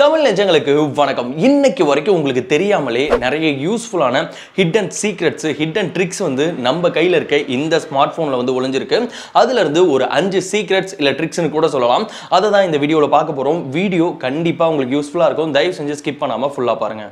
தமிழ் நெஞ்சங்களுக்கு வணக்கம் இன்னைக்கு வரைக்கும் உங்களுக்கு தெரியாமலே நிறைய யூஸ்ஃபுல்லான ஹிடன் சீக்ரெட்ஸ் ஹிடன் ட்ரிக்ஸ் வந்து நம்ம கையில் இருக்க இந்த ஸ்மார்ட் ஃபோனில் வந்து ஒளிஞ்சிருக்கு அதுல இருந்து ஒரு அஞ்சு சீக்ரெட்ஸ் இல்லை ட்ரிக்ஸ்னு கூட சொல்லலாம் அதை தான் இந்த வீடியோவில் பார்க்க போகிறோம் வீடியோ கண்டிப்பாக உங்களுக்கு யூஸ்ஃபுல்லாக இருக்கும் தயவு செஞ்சு ஸ்கிப் பண்ணாமல் ஃபுல்லாக பாருங்க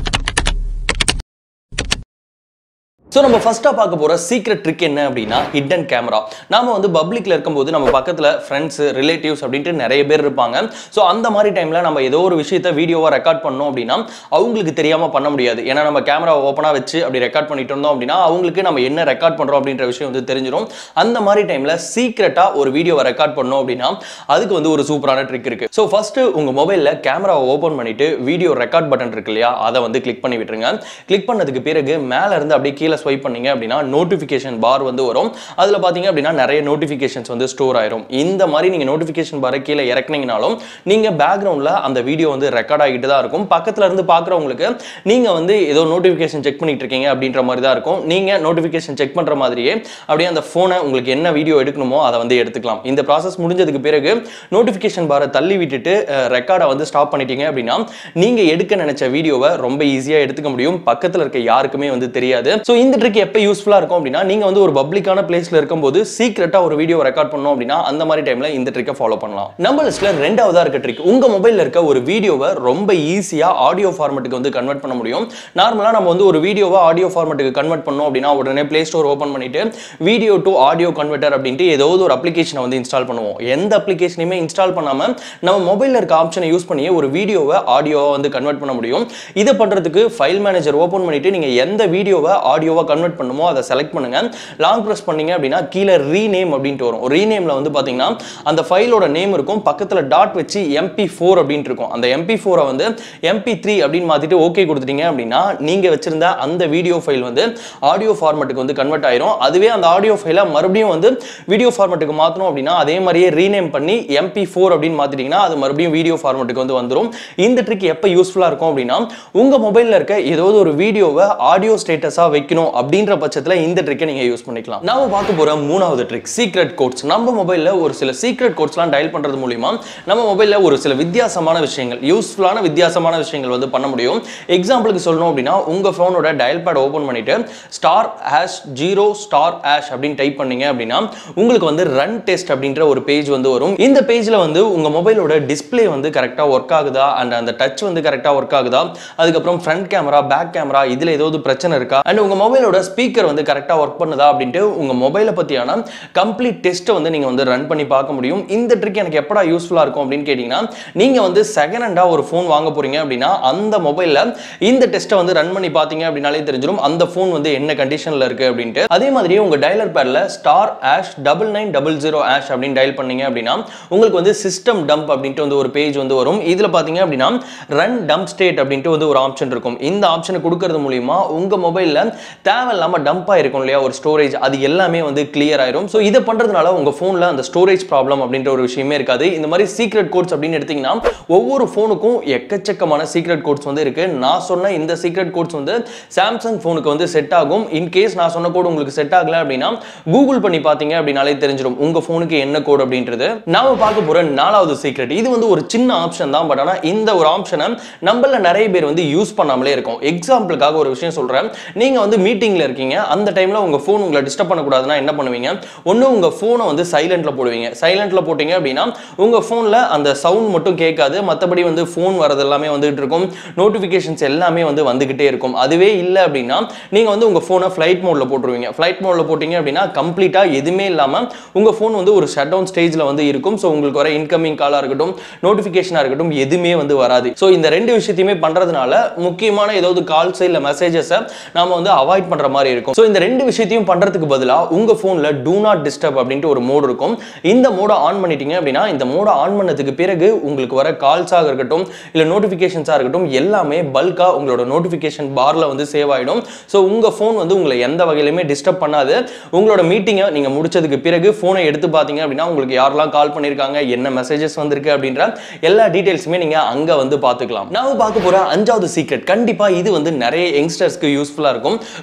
ஸோ நம்ம ஃபர்ஸ்ட்டாக பார்க்க போகிற சீக்ரெட் ட்ரிக் என்ன அப்படின்னா ஹிடன் கேமரா நாம வந்து பப்ளிக்ல இருக்கும்போது நம்ம பக்கத்தில் ஃப்ரெண்ட்ஸ் ரிலேட்டிவ்ஸ் அப்படின்ட்டு நிறைய பேர் இருப்பாங்க ஸோ அந்த மாதிரி டைமில் நம்ம ஏதோ ஒரு விஷயத்த வீடியோவாக ரெக்கார்ட் பண்ணோம் அப்படின்னா அவங்களுக்கு தெரியாமல் பண்ண முடியாது ஏன்னா நம்ம கேமரா ஓப்பனாக வச்சு அப்படி ரெக்கார்ட் பண்ணிட்டு இருந்தோம் அப்படின்னா அவங்களுக்கு நம்ம என்ன ரெக்கார்ட் பண்ணுறோம் அப்படின்ற விஷயம் வந்து தெரிஞ்சிடும் அந்த மாதிரி டைமில் சீக்ரெட்டாக ஒரு வீடியோவை ரெக்கார்ட் பண்ணோம் அப்படின்னா அதுக்கு வந்து ஒரு சூப்பரான ட்ரிக் இருக்கு ஸோ ஃபர்ஸ்ட் உங்கள் மொபைலில் கேமராவை ஓப்பன் பண்ணிட்டு வீடியோ ரெக்கார்ட் பட்டன் இருக்கு இல்லையா அதை வந்து கிளிக் பண்ணி விட்டுருங்க கிளிக் பண்ணதுக்கு பிறகு மேலே இருந்து அப்படியே கீழே ஸ்வைப் பண்ணீங்க அப்படின்னா நோட்டிஃபிகேஷன் பார் வந்து வரும் அதில் பார்த்தீங்க அப்படின்னா நிறைய நோட்டிஃபிகேஷன்ஸ் வந்து ஸ்டோர் ஆயிரும் இந்த மாதிரி நீங்கள் நோட்டிஃபிகேஷன் பாரை கீழே இறக்குனீங்கனாலும் நீங்கள் பேக்ரவுண்டில் அந்த வீடியோ வந்து ரெக்கார்ட் ஆகிட்டு தான் இருக்கும் பக்கத்தில் இருந்து பார்க்குறவங்களுக்கு நீங்கள் வந்து ஏதோ நோட்டிஃபிகேஷன் செக் பண்ணிட்டு இருக்கீங்க அப்படின்ற மாதிரி தான் இருக்கும் நீங்கள் நோட்டிஃபிகேஷன் செக் பண்ணுற மாதிரியே அப்படியே அந்த ஃபோனை உங்களுக்கு என்ன வீடியோ எடுக்கணுமோ அதை வந்து எடுத்துக்கலாம் இந்த ப்ராசஸ் முடிஞ்சதுக்கு பிறகு நோட்டிஃபிகேஷன் பாரை தள்ளி விட்டுட்டு ரெக்கார்டை வந்து ஸ்டாப் பண்ணிட்டீங்க அப்படின்னா நீங்கள் எடுக்க நினைச்ச வீடியோவை ரொம்ப ஈஸியாக எடுத்துக்க முடியும் பக்கத்தில் இருக்க யாருக்குமே வந்து தெரியாது ஸோ இந்த ட்ரிக் எப்போ யூஸ்ஃபுல்லாக இருக்கும் அப்படின்னா நீங்கள் வந்து ஒரு பப்ளிக்கான பிளேஸில் இருக்கும்போது சீக்கிரட்டாக ஒரு வீடியோ ரெக்கார்ட் பண்ணோம் அப்படின்னா அந்த மாதிரி டைமில் இந்த ட்ரிக்கை ஃபாலோ பண்ணலாம் நம்ம லிஸ்ட்டில் ரெண்டாவதாக இருக்க ட்ரிக் உங்கள் மொபைலில் இருக்க ஒரு வீடியோவை ரொம்ப ஈஸியாக ஆடியோ ஃபார்மெட்டுக்கு வந்து கன்வெர்ட் பண்ண முடியும் நார்மலாக நம்ம வந்து ஒரு வீடியோவை ஆடியோ ஃபார்மெட்டுக்கு கன்வெர்ட் பண்ணோம் அப்படின்னா உடனே ப்ளே ஸ்டோர் ஓப்பன் பண்ணிட்டு வீடியோ டு ஆடியோ கன்வெர்ட்டர் அப்படின்ட்டு ஏதாவது ஒரு அப்ளிகேஷனை வந்து இன்ஸ்டால் பண்ணுவோம் எந்த அப்ளிகேஷனையுமே இன்ஸ்டால் பண்ணாமல் நம்ம மொபைலில் இருக்க ஆப்ஷனை யூஸ் பண்ணி ஒரு வீடியோவை ஆடியோவை வந்து கன்வெர்ட் பண்ண முடியும் இதை பண்ணுறதுக்கு ஃபைல் மேனேஜர் ஓப்பன் பண்ணிட்டு நீங்கள் எந்த வீடியோவை ஆடியோவை கன்வெர்ட் பண்ணுமோ அதை செலக்ட் பண்ணுங்க லாங் ப்ரெஸ் பண்ணீங்க அப்படின்னா கீழே ரீநேம் அப்படின்ட்டு வரும் ரீநேமில் வந்து பார்த்தீங்கன்னா அந்த ஃபைலோட நேம் இருக்கும் பக்கத்தில் டாட் வச்சு எம்பி ஃபோர் அப்படின்ட்டு இருக்கும் அந்த எம்பி ஃபோரை வந்து எம்பி த்ரீ அப்படின்னு மாற்றிட்டு ஓகே கொடுத்துட்டீங்க அப்படின்னா நீங்கள் வச்சிருந்த அந்த வீடியோ ஃபைல் வந்து ஆடியோ ஃபார்மெட்டுக்கு வந்து கன்வெர்ட் ஆயிரும் அதுவே அந்த ஆடியோ ஃபைலை மறுபடியும் வந்து வீடியோ ஃபார்மெட்டுக்கு மாற்றணும் அப்படின்னா அதே மாதிரியே ரீநேம் பண்ணி எம்பி ஃபோர் அப்படின்னு மாற்றிட்டீங்கன்னா அது மறுபடியும் வீடியோ ஃபார்மெட்டுக்கு வந்து வந்துடும் இந்த ட்ரிக் எப்போ யூஸ்ஃபுல்லாக இருக்கும் அப்படின்னா உங்கள் மொபைலில் இருக்க ஏதாவது ஒரு வீடியோவை ஆடியோ ஸ்டேட்டஸாக வைக்கணும் அப்படின்ற பட்சத்தில் இந்த ட்ரிக்கை நீங்கள் யூஸ் பண்ணிக்கலாம் நாம பார்க்க போகிற மூணாவது ட்ரிக் சீக்ரெட் கோட்ஸ் நம்ம மொபைலில் ஒரு சில சீக்ரெட் கோட்ஸ்லாம் டயல் பண்ணுறது மூலிமா நம்ம மொபைலில் ஒரு சில வித்தியாசமான விஷயங்கள் யூஸ்ஃபுல்லான வித்தியாசமான விஷயங்கள் வந்து பண்ண முடியும் எக்ஸாம்பிளுக்கு சொல்லணும் அப்படின்னா உங்கள் ஃபோனோட டயல் பேட் ஓப்பன் பண்ணிட்டு star hash zero star hash அப்படின்னு டைப் பண்ணீங்க அப்படின்னா உங்களுக்கு வந்து ரன் டெஸ்ட் அப்படின்ற ஒரு பேஜ் வந்து வரும் இந்த பேஜில் வந்து உங்கள் மொபைலோட டிஸ்பிளே வந்து கரெக்டாக ஒர்க் ஆகுதா அண்ட் அந்த டச் வந்து கரெக்டாக ஒர்க் ஆகுதா அதுக்கப்புறம் ஃப்ரண்ட் கேமரா பேக் கேமரா இதில் ஏதாவது பிரச்சனை இருக்கா அண்ட் உங்கள் மொபைலோட ஸ்பீக்கர் வந்து கரெக்டாக ஒர்க் பண்ணுதா அப்படின்ட்டு உங்கள் மொபைலை பற்றியான கம்ப்ளீட் டெஸ்ட்டை வந்து நீங்கள் வந்து ரன் பண்ணி பார்க்க முடியும் இந்த ட்ரிக் எனக்கு எப்படா யூஸ்ஃபுல்லாக இருக்கும் அப்படின்னு கேட்டிங்கன்னா நீங்கள் வந்து செகண்ட் ஹேண்டாக ஒரு ஃபோன் வாங்க போகிறீங்க அப்படின்னா அந்த மொபைலில் இந்த டெஸ்ட்டை வந்து ரன் பண்ணி பார்த்தீங்க அப்படின்னாலே தெரிஞ்சிடும் அந்த ஃபோன் வந்து என்ன கண்டிஷனில் இருக்குது அப்படின்ட்டு அதே மாதிரியே உங்கள் டயலர் பேரில் star hash double nine double zero hash அப்படின்னு டயல் பண்ணீங்க அப்படின்னா உங்களுக்கு வந்து சிஸ்டம் டம்ப் அப்படின்ட்டு வந்து ஒரு பேஜ் வந்து வரும் இதில் பார்த்தீங்க அப்படின்னா ரன் டம்ப் ஸ்டேட் அப்படின்ட்டு வந்து ஒரு ஆப்ஷன் இருக்கும் இந்த ஆப்ஷனை கொடுக்கறது மூலியமா உங்கள் மொபைலில் தேவையில்லாமல் டம்ப் ஆயிருக்கும் இல்லையா ஒரு ஸ்டோரேஜ் அது எல்லாமே வந்து கிளியர் ஆயிரும் ஸோ இதை பண்ணுறதுனால உங்கள் ஃபோனில் அந்த ஸ்டோரேஜ் ப்ராப்ளம் அப்படின்ற ஒரு விஷயமே இருக்காது இந்த மாதிரி சீக்ரெட் கோட்ஸ் அப்படின்னு எடுத்தீங்கன்னா ஒவ்வொரு ஃபோனுக்கும் எக்கச்சக்கமான சீக்ரெட் கோட்ஸ் வந்து இருக்கு நான் சொன்ன இந்த சீக்ரெட் கோட்ஸ் வந்து சாம்சங் ஃபோனுக்கு வந்து செட் ஆகும் இன்கேஸ் நான் சொன்ன கோடு உங்களுக்கு செட் ஆகல அப்படின்னா கூகுள் பண்ணி பார்த்தீங்க அப்படின்னாலே தெரிஞ்சிடும் உங்கள் ஃபோனுக்கு என்ன கோட் அப்படின்றது நாம பார்க்க போகிற நாலாவது சீக்ரெட் இது வந்து ஒரு சின்ன ஆப்ஷன் தான் பட் ஆனால் இந்த ஒரு ஆப்ஷனை நம்மள நிறைய பேர் வந்து யூஸ் பண்ணாமலே இருக்கும் எக்ஸாம்பிளுக்காக ஒரு விஷயம் சொல்கிறேன் நீங்கள் வந்து மீட்டிங்கில் இருக்கீங்க அந்த டைமில் உங்கள் ஃபோன் உங்களை டிஸ்டர்ப் பண்ணக்கூடாதுன்னா என்ன பண்ணுவீங்க ஒன்று உங்கள் ஃபோனை வந்து சைலண்ட்டில் போடுவீங்க சைலண்ட்டில் போட்டீங்க அப்படின்னா உங்கள் ஃபோனில் அந்த சவுண்ட் மட்டும் கேட்காது மற்றபடி வந்து ஃபோன் வரது எல்லாமே வந்துகிட்டு இருக்கும் நோட்டிஃபிகேஷன்ஸ் எல்லாமே வந்து வந்துகிட்டே இருக்கும் அதுவே இல்லை அப்படின்னா நீங்கள் வந்து உங்கள் ஃபோனை ஃப்ளைட் மோடில் போட்டுருவீங்க ஃப்ளைட் மோடில் போட்டிங்க அப்படின்னா கம்ப்ளீட்டாக எதுவுமே இல்லாமல் உங்கள் ஃபோன் வந்து ஒரு ஷட் டவுன் ஸ்டேஜில் வந்து இருக்கும் ஸோ உங்களுக்கு வர இன்கமிங் காலாக இருக்கட்டும் நோட்டிஃபிகேஷனாக இருக்கட்டும் எதுவுமே வந்து வராது ஸோ இந்த ரெண்டு விஷயத்தையுமே பண்ணுறதுனால முக்கியமான ஏதாவது கால்ஸ் இல்லை மெசேஜஸை நாம வந்து அவாய்ட் பண்ணுற மாதிரி இருக்கும் ஸோ இந்த ரெண்டு விஷயத்தையும் பண்ணுறதுக்கு பதிலாக உங்கள் ஃபோனில் டூ நாட் டிஸ்டர்ப் அப்படின்ட்டு ஒரு மோடு இருக்கும் இந்த மோடை ஆன் பண்ணிட்டீங்க அப்படின்னா இந்த மோடை ஆன் பண்ணதுக்கு பிறகு உங்களுக்கு வர கால்ஸாக இருக்கட்டும் இல்லை நோட்டிஃபிகேஷன்ஸாக இருக்கட்டும் எல்லாமே பல்காக உங்களோட நோட்டிஃபிகேஷன் பாரில் வந்து சேவ் ஆகிடும் ஸோ உங்கள் ஃபோன் வந்து உங்களை எந்த வகையிலுமே டிஸ்டர்ப் பண்ணாது உங்களோட மீட்டிங்கை நீங்கள் முடிச்சதுக்கு பிறகு ஃபோனை எடுத்து பார்த்தீங்க அப்படின்னா உங்களுக்கு யாரெல்லாம் கால் பண்ணியிருக்காங்க என்ன மெசேஜஸ் வந்திருக்கு அப்படின்ற எல்லா டீட்டெயில்ஸுமே நீங்கள் அங்கே வந்து பார்த்துக்கலாம் நான் பார்க்க போகிற அஞ்சாவது சீக்ரெட் கண்டிப்பாக இது வந்து நிறைய யங்ஸ்டர்ஸ்க்கு யூஸ்ஃபுல்லாக இருக்கும்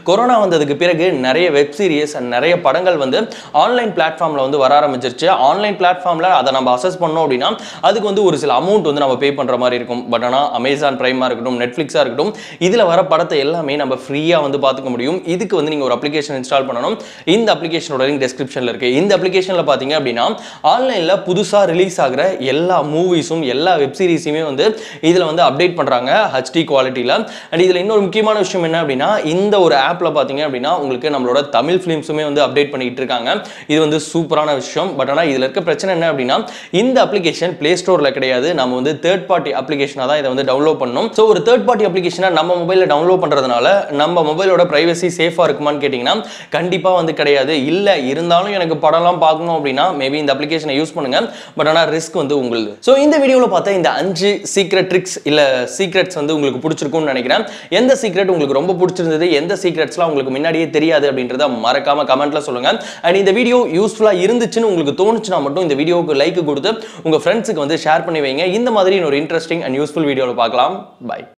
கொரோனா வந்ததுக்கு பிறகு நிறைய வெப் சீரிஸ் நிறைய படங்கள் வந்து ஆன்லைன் பிளாட்ஃபார்மில் வந்து வர ஆரம்பிச்சிருச்சு ஆன்லைன் பிளாட்ஃபார்மில் அதை நம்ம அசஸ் பண்ணோம் அப்படின்னா அதுக்கு வந்து ஒரு சில அமௌண்ட் வந்து நம்ம பே பண்ணுற மாதிரி இருக்கும் பட் ஆனால் அமேசான் பிரைமாக இருக்கட்டும் நெட்ஃப்ளிக்ஸாக இருக்கட்டும் இதில் வர படத்தை எல்லாமே நம்ம ஃப்ரீயாக வந்து பார்த்துக்க முடியும் இதுக்கு வந்து நீங்கள் ஒரு அப்ளிகேஷன் இன்ஸ்டால் பண்ணணும் இந்த அப்ளிகேஷனோட லிங்க் டிஸ்கிரிப்ஷனில் இருக்குது இந்த அப்ளிகேஷனில் பார்த்தீங்க அப்படின்னா ஆன்லைனில் புதுசாக ரிலீஸ் ஆகிற எல்லா மூவிஸும் எல்லா வெப் சீரிஸுமே வந்து இதில் வந்து அப்டேட் பண்ணுறாங்க ஹெச்டி குவாலிட்டியில் அண்ட் இதில் இன்னொரு முக்கியமான விஷயம் என்ன அப்படின்னா இந்த ஒரு ஆப்பில் பார்த்தீங்க அப்படின்னா உங்களுக்கு நம்மளோட தமிழ் ஃபிலிம்ஸுமே வந்து அப்டேட் பண்ணிட்டு இருக்காங்க இது வந்து சூப்பரான விஷயம் பட் ஆனால் இதில் இருக்க பிரச்சனை என்ன அப்படின்னா இந்த அப்ளிகேஷன் ப்ளே ஸ்டோரில் கிடையாது நம்ம வந்து தேர்ட் பார்ட்டி அப்ளிகேஷனாக தான் இதை வந்து டவுன்லோட் பண்ணணும் ஸோ ஒரு தேர்ட் பார்ட்டி அப்ளிகேஷனை நம்ம மொபைலில் டவுன்லோட் பண்ணுறதுனால நம்ம மொபைலோட ப்ரைவசி சேஃபாக இருக்குமான்னு கேட்டிங்கன்னா கண்டிப்பாக வந்து கிடையாது இல்லை இருந்தாலும் எனக்கு படம்லாம் பார்க்கணும் அப்படின்னா மேபி இந்த அப்ளிகேஷனை யூஸ் பண்ணுங்க பட் ஆனால் ரிஸ்க் வந்து உங்களுது ஸோ இந்த வீடியோவில் பார்த்தா இந்த அஞ்சு சீக்ரெட் ட்ரிக்ஸ் இல்லை சீக்ரெட்ஸ் வந்து உங்களுக்கு பிடிச்சிருக்கும்னு நினைக்கிறேன் எந்த சீக்ரெட் உங்களுக்கு ரொம்ப பிடிச்சிருந்தது எந்த சீக்ரெட்ஸ்லாம் உங்களுக்கு முன்னாடியே தெரியாது அப்படின்றத மறக்காம கமெண்ட்ல சொல்லுங்க அண்ட் இந்த வீடியோ யூஸ்ஃபுல்லாக இருந்துச்சுன்னு உங்களுக்கு தோணுச்சுன்னா மட்டும் இந்த வீடியோவுக்கு லைக் கொடுத்து உங்க ஃப்ரெண்ட்ஸுக்கு வந்து ஷேர் பண்ணி வைங்க இந்த மாதிரி இன்னொரு இன்ட்ரெஸ்டிங் அண்ட் யூஸ்ஃபுல் வீடியோவில் பார்க்கலாம் பை